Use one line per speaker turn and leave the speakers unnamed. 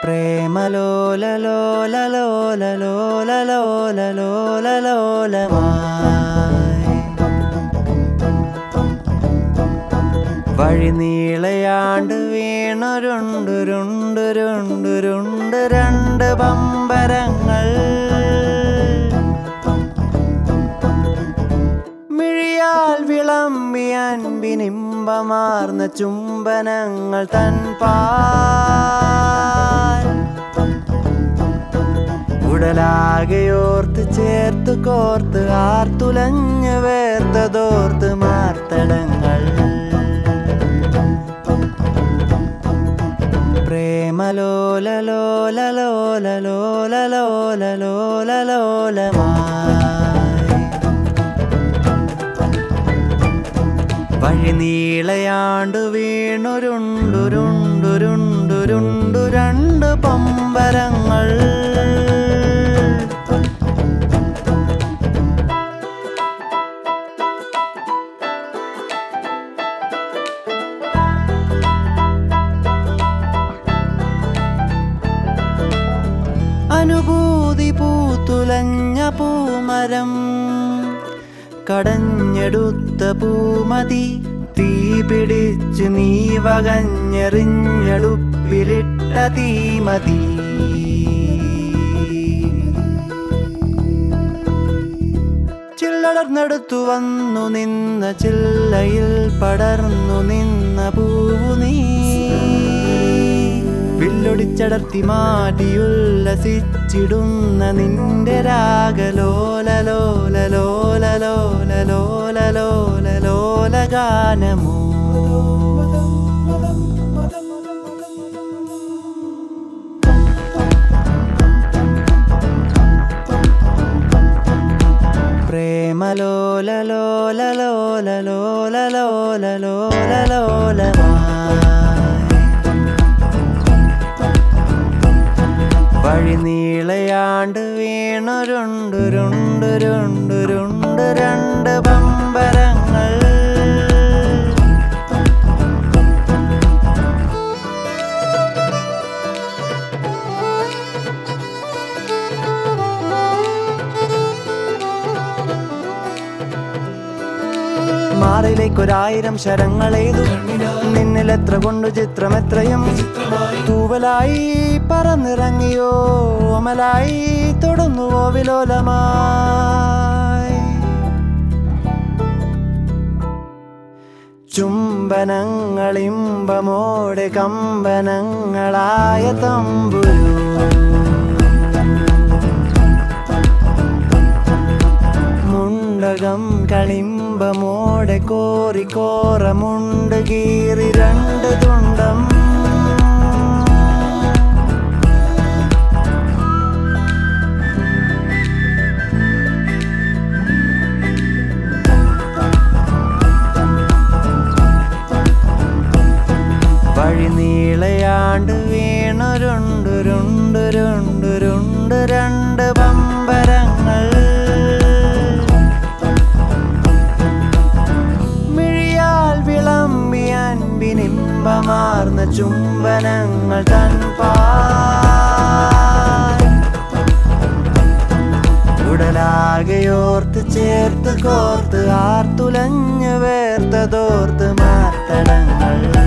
പ്രേമലോലലോലലോലലോലലോലലോലമായി വഴിനീളയാണ്ട് വീണുരുണ്ടുരുണ്ടുരുണ്ടുരുണ്ട് രണ്ട് പമ്പരങ്ങൾ മിഴിയാൽ വിളമ്പിയാൻ ബിനിമ്പമാർന്ന ചുംബനങ്ങൾ തൻ പാൽ ഉടലാകെയോർത്ത് ചേർത്ത് കോർത്ത് ആർത്തുലഞ്ഞ് വേർത്തതോർത്ത് മാർത്തടങ്ങൾ പ്രേമലോലലോലലോലലോലലോലമായി വഴിനീളയാണ്ടു വീണുരുണ്ടുരുണ്ടുരുണ്ടുരുണ്ടു രണ്ട് പമ്പരങ്ങൾ അനുഭൂതി പൂത്തുലഞ്ഞ പൂമരം കടഞ്ഞെടുത്ത പൂമതി തീ പിടിച്ച് നീ വകഞ്ഞെറിഞ്ഞെടുപ്പിലിട്ട തീമതി ചില്ലടർന്നെടുത്തു വന്നു നിന്ന ചില്ലയിൽ പടർന്നു നിന്ന പൂവു നീ വില്ലൊടിച്ചടർത്തി മാറ്റിയുല്ലസിച്ചിടുന്ന നിന്റെ രാഗലോലലോലലോലലോലലോലലോലലോല ഗാനമോ പ്രേമലോലലോലലോലലോലലോലമായി വഴിനീളയാണ്ട് വീണുരുണ്ടുരുണ്ടുരുണ്ടുരുണ്ട് രണ്ട് പമ്പരങ്ങൾ മാറിലേക്കൊരായിരം ശരങ്ങളെയ്തു നിന്നിൽ എത്ര കൊണ്ടു ചിത്രം എത്രയും തൂവലായി പറന്നിറങ്ങിയോ അമലായി തൊടുന്നുവോ വിലോലമായി ചുംബനങ്ങളിമ്പമോടെ കമ്പനങ്ങളായ തമ്പുരു മുണ്ടകം കളിമ്പമോടെ കോറി കോറമുണ്ട് കീറി രണ്ട് തുണ്ടം വഴിനീളയാണ്ട് വീണുരുണ്ടുരുണ്ടുരുണ്ടുരുണ്ട് രണ്ട് പമ്പരങ്ങൾ മിഴിയാൽ വിളമ്പിയാൻ ബിനിമ്പമാർന്ന ചുംബനങ്ങൾ തൻ പാൽ ഉടലാകെയോർത്ത് ചേർത്ത് കോർത്ത് ആർത്തുലഞ്ഞ് വേർത്തതോർത്ത് മാർത്തടങ്ങൾ